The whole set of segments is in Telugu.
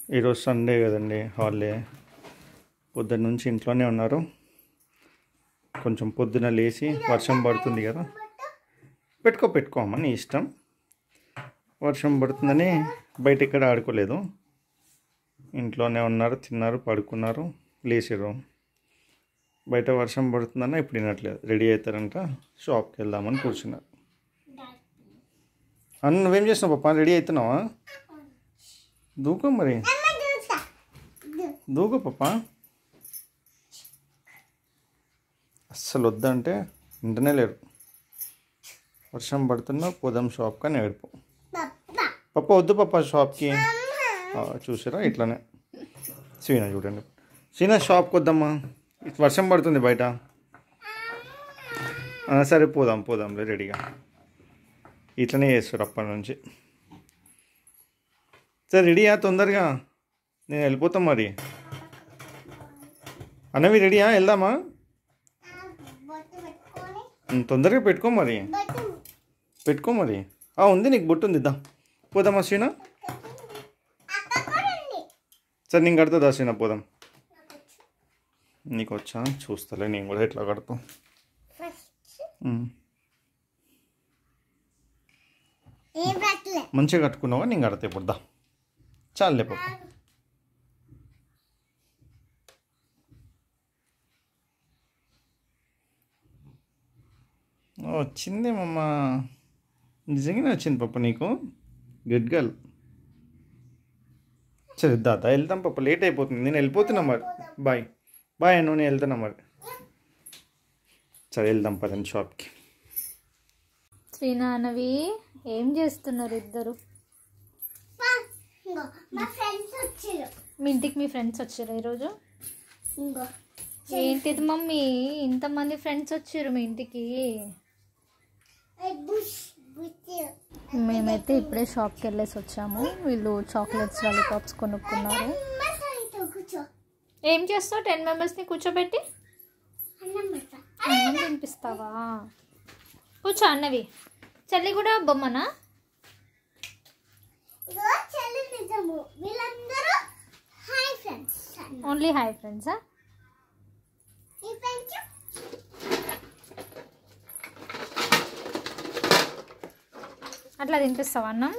ఈరోజు సండే కదండి హాలిడే పొద్దున్న నుంచి ఇంట్లోనే ఉన్నారు కొంచెం పొద్దున లేచి వర్షం పడుతుంది కదా పెట్టుకో పెట్టుకో అమ్మ నీ ఇష్టం వర్షం పడుతుందని బయట ఇక్కడ ఆడుకోలేదు ఇంట్లోనే ఉన్నారు తిన్నారు పడుకున్నారు లేచిర్రు బయట వర్షం పడుతుందన్న ఇప్పుడు వినట్లేదు రెడీ అవుతారంట షాప్కి వెళ్దామని కూర్చున్నారు అన్న నువ్వేం చేస్తున్నావు పాప రెడీ అవుతున్నావా దూకు మరి దూకు పాప అస్సలు వద్దంటే ఇంటనే లేరు వర్షం పడుతున్నా పోదాం షాప్కి అని ఏడుపు పప్ప వద్దు పప్ప షాప్కి ఆ, చూసారా ఇట్లానే సీనా చూడండి సీనా షాప్కి వద్దమ్మా ఇటు వర్షం పడుతుంది బయట ఆ, సరే పోదాం పోదాంలే రెడీగా ఇట్లనే చేస్తారు అప్పటి నుంచి సరే రెడీయా తొందరగా నేను వెళ్ళిపోతాం మరి అన్నవి రెడీయా వెళ్దామా ఉమ్, తొందరగా పెట్టుకో మరి పెట్టుకో మరి ఆ, ఉంది నీకు బొట్టు ఉంది దా పోదామా శ్రీనా సరే నేను కడతా శ్రీనా పోదాం నీకు వచ్చా చూస్తలే నేను కూడా ఎట్లా కడతాం ఉమ్. మంచిగా కట్టుకున్నావా నేను కడతా ఇప్పుడు దా చాలులే పాప వచ్చింది మమ్మ నిజంగానే వచ్చింది పాప నీకు గుడ్ గర్ల్ సరే దాదా వెళ్తాం పాప లేట్ అయిపోతుంది నేను వెళ్ళిపోతున్నా మరి బాయ్ బాయ్ నువ్వు నేను వెళ్తున్నా మరి సరే వెళ్దాం పదండి షాప్కి శ్రీనానవి ఏం చేస్తున్నారు ఇద్దరు ఇంగో మా ఫ్రెండ్స్ వచ్చారు మీ ఇంటికి మీ ఫ్రెండ్స్ వచ్చారు ఈరోజు ఇంగో ఏంటిది మమ్మీ ఇంతమంది ఫ్రెండ్స్ వచ్చారు మీ ఇంటికి బుష్ బుష్ మేమైతే ఇప్పుడే షాప్కి వెళ్ళేసి వచ్చాము వీళ్ళు చాక్లెట్స్ లాలీపాప్స్ కొనుక్కున్నారు అమ్మ సైతో కూర్చో ఏం చేస్తావు టెన్ మెంబర్స్ని కూర్చోబెట్టి అన్నం పెడతా అన్నం తినిపిస్తావా కూర్చో అన్నవి చెల్లి కూడా బొమ్మనా ఇగో చెల్లి నిజము వీళ్ళందరూ హాయ్ ఫ్రెండ్స్ ఓన్లీ హాయ్ ఫ్రెండ్సా ఈ ఫ్రెండ్స్ అట్లా తినిపిస్తావా అన్నం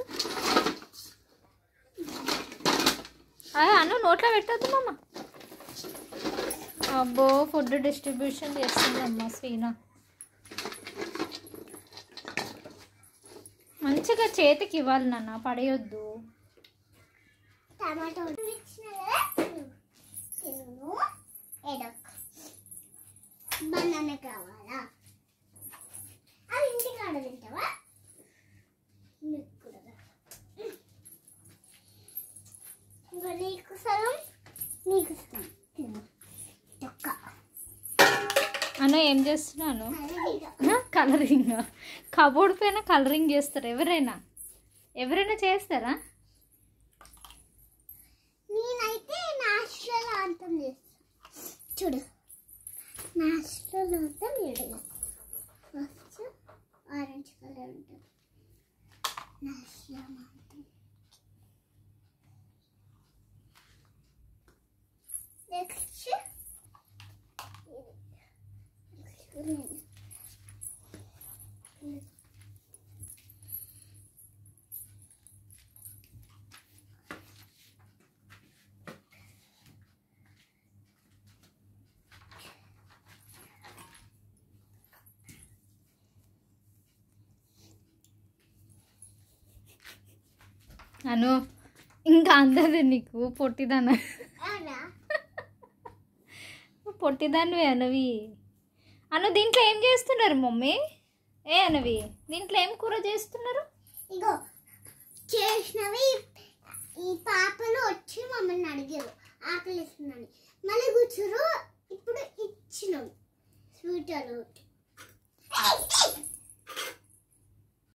అదే అన్నం నోట్లో పెట్టద్దు మమ్మ అబ్బో ఫుడ్ డిస్ట్రిబ్యూషన్ చేస్తుంది అమ్మ శ్రీనా మంచిగా చేతికి ఇవ్వాలి నాన్న పడేయొద్దు టమాటో ఇచ్చిన కదా తిను ఎడక్ బనానా కావాలా అది ఇంటికాడ తింటావా నీకు కూడా దా. ఇంకా నీకు సగం నీకు సగం తిను తొక్క అన్న ఏం చేస్తున్నాను అలాగే కలరింగ్ కబోర్డ్ పైన కలరింగ్ చేస్తారు ఎవరైనా ఎవరైనా చేస్తారా నేనైతే నాచురల్ అంతం చేస్తా చూడు నాచురల్ అంతం చూడు ఫస్ట్ ఆరెంజ్ కలర్ ఉంటుంది నాచురల్ అంతం నెక్స్ట్ అను ఇంకా అందదు నీకు పొట్టిదాన అవునా పొట్టిదానివి అనవి అను దీంట్లో ఏం చేస్తున్నారు మమ్మీ ఏ అనవి దీంట్లో ఏం కూర చేస్తున్నారు ఇగో చేసినవి ఈ పాపలు వచ్చి మమ్మల్ని అడిగారు ఆకలి ఇస్తుందని మళ్ళీ కూర్చోరు ఇప్పుడు ఇచ్చినాం స్వీట్ అలౌట్